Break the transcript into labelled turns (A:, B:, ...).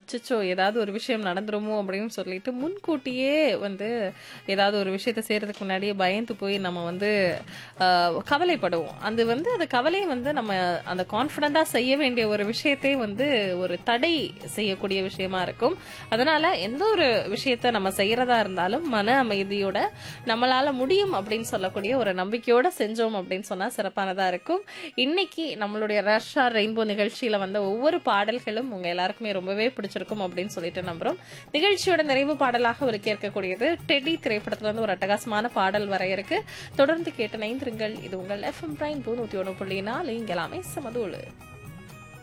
A: அச்சச்சோ ஏதாவது ஒரு விஷயம் நடந்துருமோ அப்படின்னு சொல்லிட்டு முன்கூட்டியே வந்து ஏதாவது ஒரு விஷயத்த செய்யறதுக்கு முன்னாடியே பயந்து போய் நம்ம வந்து ஆஹ், கவலைப்படுவோம் அது வந்து அந்த கவலை வந்து நம்ம அந்த கான்ஃபிடண்டா செய்ய வேண்டிய ஒரு விஷயத்தை வந்து ஒரு தடை செய்யக்கூடிய விஷயமா இருக்கும் அதனால எந்த ஒரு விஷயத்த நம்ம செய்யறதா இருந்தாலும் மன அமைதியோட நம்மளால முடியும் அப்படின்னு சொல்லக்கூடிய ஒரு நம்பிக்கையோட செஞ்சோம் அப்படின்னு சொன்னா சிறப்பானதா இருக்கும் இன்னைக்கு நம்மளுடைய ரஷ்யா ரெயின்போ நிகழ்ச்சியில வந்த ஒவ்வொரு பாடல்களும் உங்க எல்லாருக்குமே ரொம்பவே பிடிச்சிருக்கும் அப்படின்னு சொல்லிட்டு நம்புறோம் நிகழ்ச்சியோட நிறைவு பாடலாக ஒரு கேட்கக்கூடியது டெடி திரைப்படத்துல இருந்து ஒரு அட்டகாசமான பாடல் வர இருக்கு தொடர்ந்து கேட்டு நைந்திருங்கள் இது உங்கள் எஃப்எம் பிரைன் நூத்தி ஒன்று புள்ளி நாலு இங்க எல்லாமே சமதூளு